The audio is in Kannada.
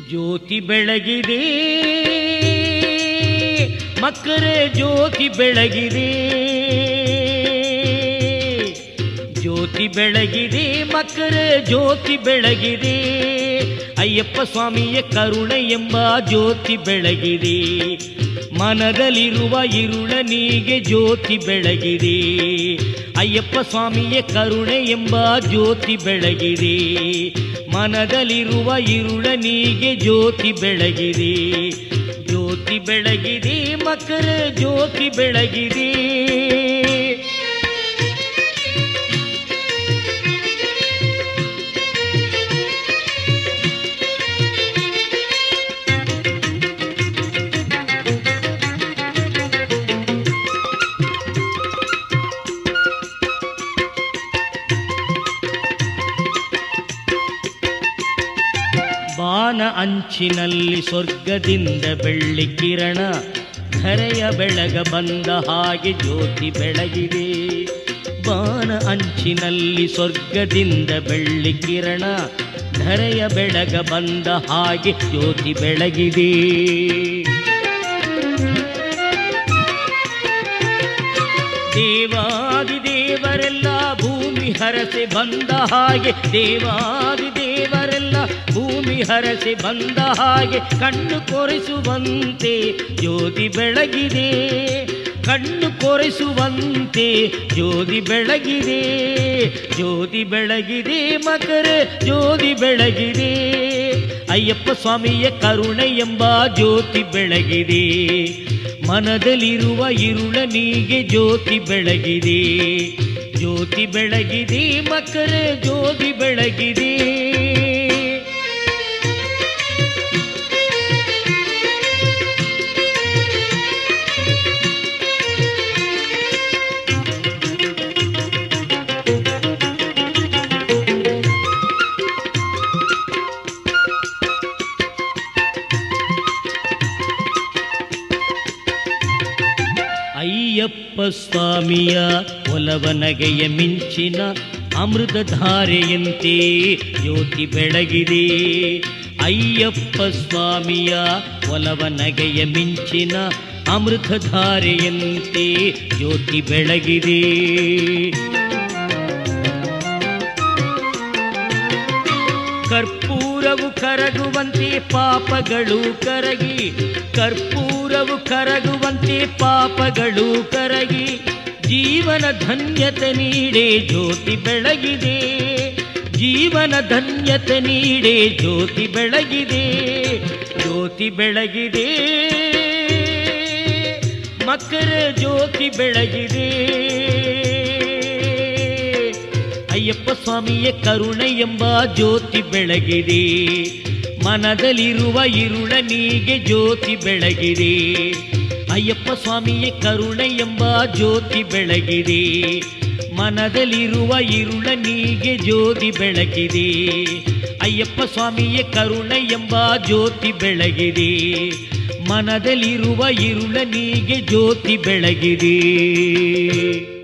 ಜ್ಯೋತಿ ಬೆಳಗಿದೆ ಮಕ್ಕರೇ ಜ್ಯೋತಿ ಬೆಳಗಿದೆ ಜ್ಯೋತಿ ಬೆಳಗಿದೆ ಮಕ್ಕರೇ ಜ್ಯೋತಿ ಬೆಳಗಿದೆ ಅಯ್ಯಪ್ಪ ಸ್ವಾಮಿಯ ಕರುಣೆ ಎಂಬ ಜ್ಯೋತಿ ಬೆಳಗಿದೆ ಮನದಲ್ಲಿರುವ ಇರುಳನಿಗೆ ಜ್ಯೋತಿ ಬೆಳಗಿದೆ ಅಯ್ಯಪ್ಪ ಸ್ವಾಮಿಯ ಕರುಣೆ ಎಂಬ ಜ್ಯೋತಿ ಬೆಳಗಿದೆ ಮನದಲ್ಲಿರುವ ಇರುಳನಿಗೆ ಜ್ಯೋತಿ ಬೆಳಗಿದೆ ಜ್ಯೋತಿ ಬೆಳಗಿದೆ ಮಕರ ಜ್ಯೋತಿ ಬೆಳಗಿದೆ ಬಾನ ಅಂಚಿನಲ್ಲಿ ಸ್ವರ್ಗದಿಂದ ಬೆಳ್ಳಿ ಕಿರಣ ಧರೆಯ ಬೆಳಗ ಬಂದ ಹಾಗೆ ಜ್ಯೋತಿ ಬೆಳಗಿದೆ ಬಾನ ಅಂಚಿನಲ್ಲಿ ಸ್ವರ್ಗದಿಂದ ಬೆಳ್ಳಿ ಕಿರಣ ಧರೆಯ ಬೆಳಗ ಬಂದ ಹಾಗೆ ಜ್ಯೋತಿ ಬೆಳಗಿದೆ ದೇವಾದಿ ದೇವರೆಲ್ಲ ಭೂಮಿ ಹರಸೆ ಬಂದ ಹಾಗೆ ದೇವಾದಿ ದೇವರೆಲ್ಲ ಭೂಮಿ ಹರಸೆ ಬಂದ ಹಾಗೆ ಕಣ್ಣು ಕೊರೆಸುವಂತೆ ಜ್ಯೋತಿ ಬೆಳಗಿದೆ ಕಣ್ಣು ಕೊರೆಸುವಂತೆ ಜ್ಯೋತಿ ಬೆಳಗಿದೆ ಜ್ಯೋತಿ ಬೆಳಗಿದೆ ಮಕರ ಜ್ಯೋತಿ ಬೆಳಗಿದೆ ಅಯ್ಯಪ್ಪ ಸ್ವಾಮಿಯ ಕರುಣೆ ಎಂಬ ಜ್ಯೋತಿ ಬೆಳಗಿದೆ ಮನದಲ್ಲಿರುವ ಇರುಳನಿಗೆ ಜ್ಯೋತಿ ಬೆಳಗಿದೆ ಜ್ಯೋತಿ ಬೆಳಗಿದೆ ಮಕರ ಜ್ಯೋತಿ ಬೆಳಗಿದೆ ಅಯ್ಯಪ್ಪ ಸ್ವಾಮಿಯ ಒಲವನಗೆಯ ಮಿಂಚಿನ ಅಮೃತಧಾರೆಯಂತೆ ಜ್ಯೋತಿ ಬೆಳಗಿದೆ ಅಯ್ಯಪ್ಪ ಸ್ವಾಮಿಯ ಒಲವನಗೆಯ ಮಿಂಚಿನ ಅಮೃತಧಾರೆಯಂತೆ ಜ್ಯೋತಿ ಬೆಳಗಿದೆ ಕರ್ಪೂರವು ಕರಗುವಂತೆ ಪಾಪಗಳು ಕರಗಿ ಕರ್ಪೂರವು ಕರಗುವಂತೆ ಪಾಪಗಳು ಕರಗಿ ಜೀವನ ಧನ್ಯತೆ ನೀಡೆ ಜ್ಯೋತಿ ಬೆಳಗಿದೆ ಜೀವನ ಧನ್ಯತೆ ನೀಡೆ ಜ್ಯೋತಿ ಬೆಳಗಿದೆ ಜ್ಯೋತಿ ಬೆಳಗಿದೆ ಮಕರ ಜ್ಯೋತಿ ಬೆಳಗಿದೆ ಅಯ್ಯಪ್ಪ ಸ್ವಾಮಿಯ ಕರುಣೆ ಎಂಬ ಜ್ಯೋತಿ ಬೆಳಗಿದೆ ಮನದಲ್ಲಿರುವ ಇರುಳನಿಗೆ ಜ್ಯೋತಿ ಬೆಳಗಿದೆ ಅಯ್ಯಪ್ಪ ಸ್ವಾಮಿಯ ಕರುಣೆ ಎಂಬ ಜ್ಯೋತಿ ಬೆಳಗಿದೆ ಮನದಲ್ಲಿರುವ ಇರುಳನಿಗೆ ಜ್ಯೋತಿ ಬೆಳಗಿದೆ ಅಯ್ಯಪ್ಪ ಸ್ವಾಮಿಯ ಕರುಣೆ ಎಂಬ ಜ್ಯೋತಿ ಬೆಳಗಿದೆ ಮನದಲ್ಲಿರುವ ಇರುಳನಿಗೆ ಜ್ಯೋತಿ ಬೆಳಗಿದೆ